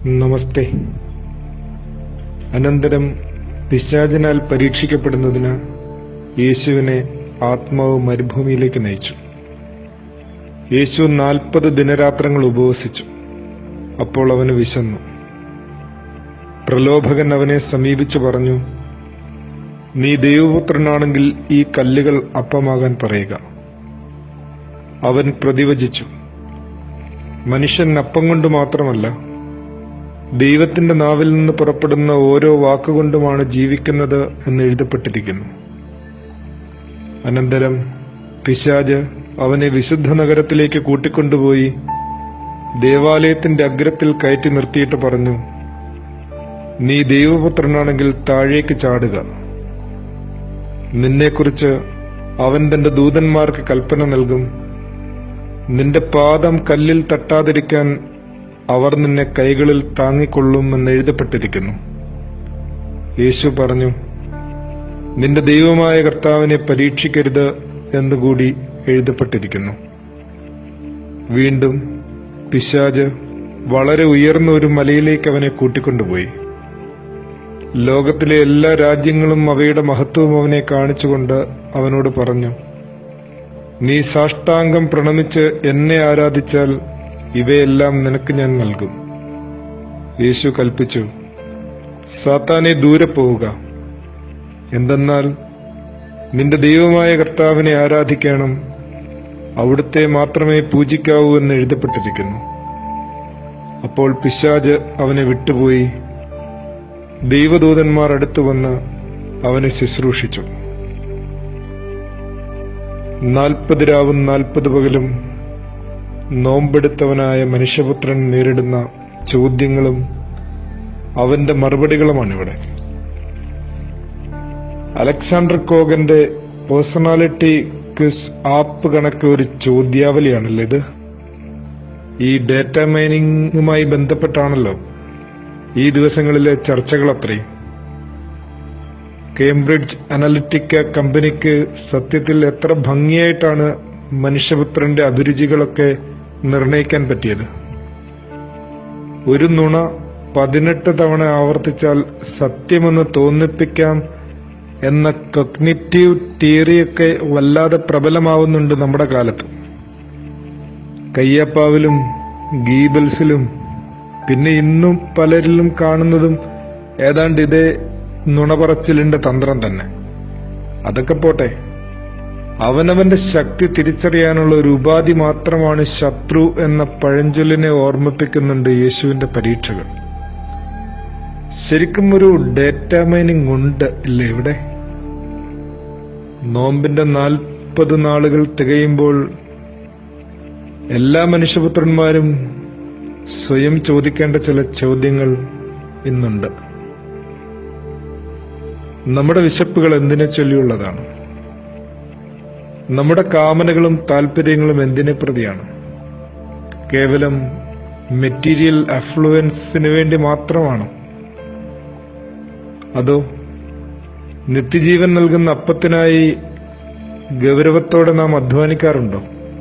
നമസ്തേ അനന്തരം പിശാചിനാൽ പരീക്ഷിക്കപ്പെടുന്നതിന് യേശുവിനെ ആത്മാവ് മരുഭൂമിയിലേക്ക് നയിച്ചു യേശു നാൽപ്പത് ദിനരാത്രങ്ങൾ ഉപവസിച്ചു അപ്പോൾ അവന് വിശന്നു പ്രലോഭകൻ അവനെ സമീപിച്ചു പറഞ്ഞു നീ ദൈവപുത്രനാണെങ്കിൽ ഈ കല്ലുകൾ അപ്പമാകാൻ പറയുക അവൻ പ്രതിവചിച്ചു മനുഷ്യൻ അപ്പം കൊണ്ട് മാത്രമല്ല ദൈവത്തിന്റെ നാവിൽ നിന്ന് പുറപ്പെടുന്ന ഓരോ വാക്കുകൊണ്ടുമാണ് ജീവിക്കുന്നത് എന്ന് എഴുതപ്പെട്ടിരിക്കുന്നു അനന്തരം പിശാജ് അവനെ വിശുദ്ധ നഗരത്തിലേക്ക് കൂട്ടിക്കൊണ്ടുപോയി ദേവാലയത്തിന്റെ അഗ്രത്തിൽ കയറ്റി നിർത്തിയിട്ട് പറഞ്ഞു നീ ദൈവപുത്രനാണെങ്കിൽ താഴേക്ക് ചാടുക നിന്നെക്കുറിച്ച് അവൻ തന്റെ ദൂതന്മാർക്ക് കൽപ്പന നൽകും നിന്റെ പാദം കല്ലിൽ തട്ടാതിരിക്കാൻ അവർ നിന്നെ കൈകളിൽ താങ്ങിക്കൊള്ളും എന്ന് എഴുതപ്പെട്ടിരിക്കുന്നു യേശു പറഞ്ഞു നിന്റെ ദൈവമായ കർത്താവിനെ പരീക്ഷിക്കരുത് എന്നുകൂടി എഴുതപ്പെട്ടിരിക്കുന്നു വീണ്ടും പിശാജ് വളരെ ഉയർന്ന ഒരു മലയിലേക്ക് അവനെ കൂട്ടിക്കൊണ്ടുപോയി ലോകത്തിലെ എല്ലാ രാജ്യങ്ങളും അവയുടെ മഹത്വവും അവനെ കാണിച്ചുകൊണ്ട് അവനോട് പറഞ്ഞു നീ സാഷ്ടാംഗം പ്രണമിച്ച് എന്നെ ആരാധിച്ചാൽ ഇവയെല്ലാം നിനക്ക് ഞാൻ നൽകും യേശു കൽപ്പിച്ചു സാത്താനെ ദൂരെ പോവുക എന്തെന്നാൽ നിന്റെ ദൈവമായ കർത്താവിനെ ആരാധിക്കണം അവിടുത്തെ മാത്രമേ പൂജിക്കാവൂ എന്ന് എഴുതപ്പെട്ടിരിക്കുന്നു അപ്പോൾ പിശാജ് അവനെ വിട്ടുപോയി ദൈവദൂതന്മാർ അടുത്തു വന്ന് അവനെ ശുശ്രൂഷിച്ചു നാൽപ്പത് രാവും നാൽപ്പത് പകലും നോമ്പെടുത്തവനായ മനുഷ്യപുത്രൻ നേരിടുന്ന ചോദ്യങ്ങളും അവന്റെ മറുപടികളുമാണിവിടെ അലക്സാണ്ടർ കോഗന്റെ പേഴ്സണാലിറ്റി ക്വിസ് ആപ്പ് കണക്ക് ഒരു ചോദ്യാവലിയാണല്ലോ ഇത് ഈ ഡാറ്റ മൈനിങ്ങുമായി ബന്ധപ്പെട്ടാണല്ലോ ഈ ദിവസങ്ങളിലെ ചർച്ചകൾ അത്രയും കേംബ്രിഡ്ജ് അനലിറ്റിക്ക കമ്പനിക്ക് സത്യത്തിൽ എത്ര ഭംഗിയായിട്ടാണ് മനുഷ്യപുത്രന്റെ അഭിരുചികളൊക്കെ നിർണയിക്കാൻ പറ്റിയത് ഒരു നുണ പതിനെട്ട് തവണ ആവർത്തിച്ചാൽ സത്യമെന്ന് തോന്നിപ്പിക്കാം എന്ന കൊഗ്നിറ്റീവ് തിയറിയൊക്കെ വല്ലാതെ പ്രബലമാവുന്നുണ്ട് നമ്മുടെ കാലത്ത് കയ്യപ്പാവിലും ഗീബൽസിലും പിന്നെ ഇന്നും പലരിലും കാണുന്നതും ഏതാണ്ട് ഇതേ നുണപറച്ചിലിന്റെ തന്ത്രം തന്നെ അതൊക്കെ പോട്ടെ അവനവന്റെ ശക്തി തിരിച്ചറിയാനുള്ള ഒരു ഉപാധി മാത്രമാണ് ശത്രു എന്ന പഴഞ്ചൊല്ലിനെ ഓർമ്മിപ്പിക്കുന്നുണ്ട് യേശുവിന്റെ പരീക്ഷകൾ ശരിക്കും ഒരു ഡേറ്റ മൈനിങ് ഉണ്ട് ഇല്ലേ ഇവിടെ നോമ്പിന്റെ നാൽപ്പത് നാളുകൾ തികയുമ്പോൾ എല്ലാ മനുഷ്യപുത്രന്മാരും സ്വയം ചോദിക്കേണ്ട ചില ചോദ്യങ്ങൾ ഇന്നുണ്ട് നമ്മുടെ വിശപ്പുകൾ എന്തിനെ ചൊല്ലിയുള്ളതാണ് നമ്മുടെ കാമനകളും താല്പര്യങ്ങളും എന്തിനെ പ്രതിയാണ് കേവലം മെറ്റീരിയൽ അഫ്ലുവൻസിന് വേണ്ടി മാത്രമാണോ അതോ നിത്യജീവൻ നൽകുന്ന അപ്പത്തിനായി ഗൗരവത്തോടെ നാം അധ്വാനിക്കാറുണ്ടോ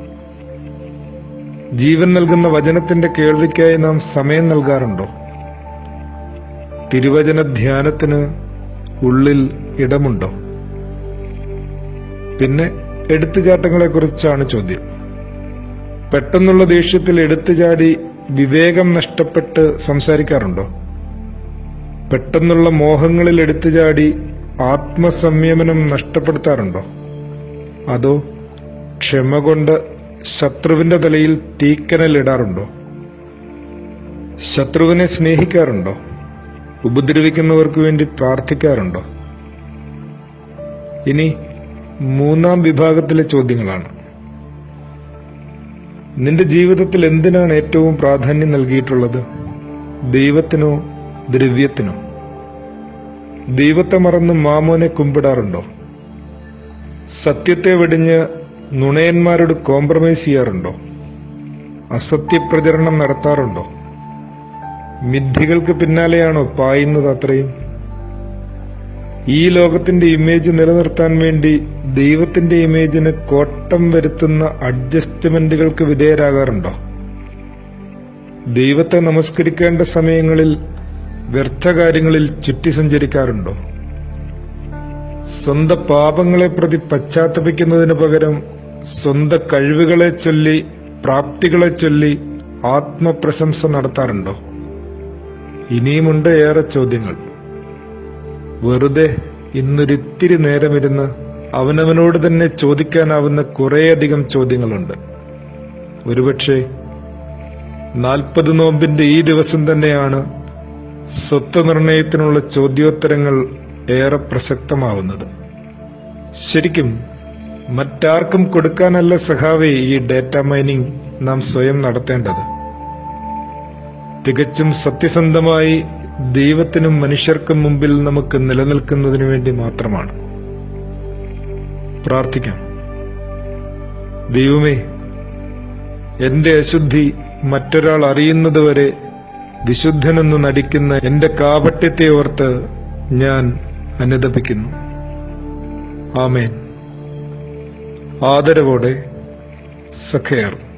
ജീവൻ നൽകുന്ന വചനത്തിന്റെ കേൾവിക്കായി നാം സമയം നൽകാറുണ്ടോ തിരുവചന ധ്യാനത്തിന് ഉള്ളിൽ ഇടമുണ്ടോ പിന്നെ എടുത്തുചാട്ടങ്ങളെ കുറിച്ചാണ് ചോദ്യം പെട്ടെന്നുള്ള ദേഷ്യത്തിൽ എടുത്തുചാടി വിവേകം നഷ്ടപ്പെട്ട് സംസാരിക്കാറുണ്ടോ പെട്ടെന്നുള്ള മോഹങ്ങളിൽ എടുത്തുചാടി ആത്മസംയമനം നഷ്ടപ്പെടുത്താറുണ്ടോ അതോ ക്ഷമ കൊണ്ട് ശത്രുവിന്റെ തലയിൽ തീക്കനലിടാറുണ്ടോ ശത്രുവിനെ സ്നേഹിക്കാറുണ്ടോ ഉപദ്രവിക്കുന്നവർക്ക് വേണ്ടി പ്രാർത്ഥിക്കാറുണ്ടോ ഇനി മൂന്നാം വിഭാഗത്തിലെ ചോദ്യങ്ങളാണ് നിന്റെ ജീവിതത്തിൽ എന്തിനാണ് ഏറ്റവും പ്രാധാന്യം നൽകിയിട്ടുള്ളത് ദൈവത്തിനോ ദ്രവ്യത്തിനോ ദൈവത്തെ മറന്ന് മാമോനെ കുമ്പിടാറുണ്ടോ സത്യത്തെ വെടിഞ്ഞ് നുണയന്മാരോട് കോംപ്രമൈസ് ചെയ്യാറുണ്ടോ അസത്യപ്രചരണം നടത്താറുണ്ടോ മിഥ്യകൾക്ക് പിന്നാലെയാണോ പായുന്നത് അത്രയും ഈ ലോകത്തിന്റെ ഇമേജ് നിലനിർത്താൻ വേണ്ടി ദൈവത്തിന്റെ ഇമേജിന് കോട്ടം വരുത്തുന്ന അഡ്ജസ്റ്റ്മെന്റുകൾക്ക് വിധേയരാകാറുണ്ടോ ദൈവത്തെ നമസ്കരിക്കേണ്ട സമയങ്ങളിൽ വ്യർത്ഥ കാര്യങ്ങളിൽ ചുറ്റി സഞ്ചരിക്കാറുണ്ടോ സ്വന്തം പാപങ്ങളെ പ്രതി പശ്ചാത്തപിക്കുന്നതിന് പകരം സ്വന്തം കഴിവുകളെ ചൊല്ലി പ്രാപ്തികളെ ചൊല്ലി ആത്മപ്രശംസ നടത്താറുണ്ടോ ഇനിയുമുണ്ട് ഏറെ ചോദ്യങ്ങൾ വെറുതെ ഇന്നൊരിത്തിരി നേരമിരുന്ന് അവനവനോട് തന്നെ ചോദിക്കാനാവുന്ന കുറേയധികം ചോദ്യങ്ങളുണ്ട് ഒരുപക്ഷെ നാൽപ്പത് നോമ്പിന്റെ ഈ ദിവസം തന്നെയാണ് സ്വത്ത് നിർണയത്തിനുള്ള ചോദ്യോത്തരങ്ങൾ ഏറെ പ്രസക്തമാവുന്നത് ശരിക്കും മറ്റാർക്കും കൊടുക്കാനല്ല സഖാവെ ഈ ഡേറ്റ മൈനിങ് നാം സ്വയം നടത്തേണ്ടത് തികച്ചും സത്യസന്ധമായി ദൈവത്തിനും മനുഷ്യർക്കും മുമ്പിൽ നമുക്ക് നിലനിൽക്കുന്നതിന് വേണ്ടി മാത്രമാണ് പ്രാർത്ഥിക്കാം ദൈവമേ എന്റെ അശുദ്ധി മറ്റൊരാൾ അറിയുന്നതുവരെ വിശുദ്ധനെന്ന് നടിക്കുന്ന എന്റെ കാപട്യത്തെ ഓർത്ത് ഞാൻ അനുദപിക്കുന്നു ആമേൻ ആദരവോടെ സഖേർ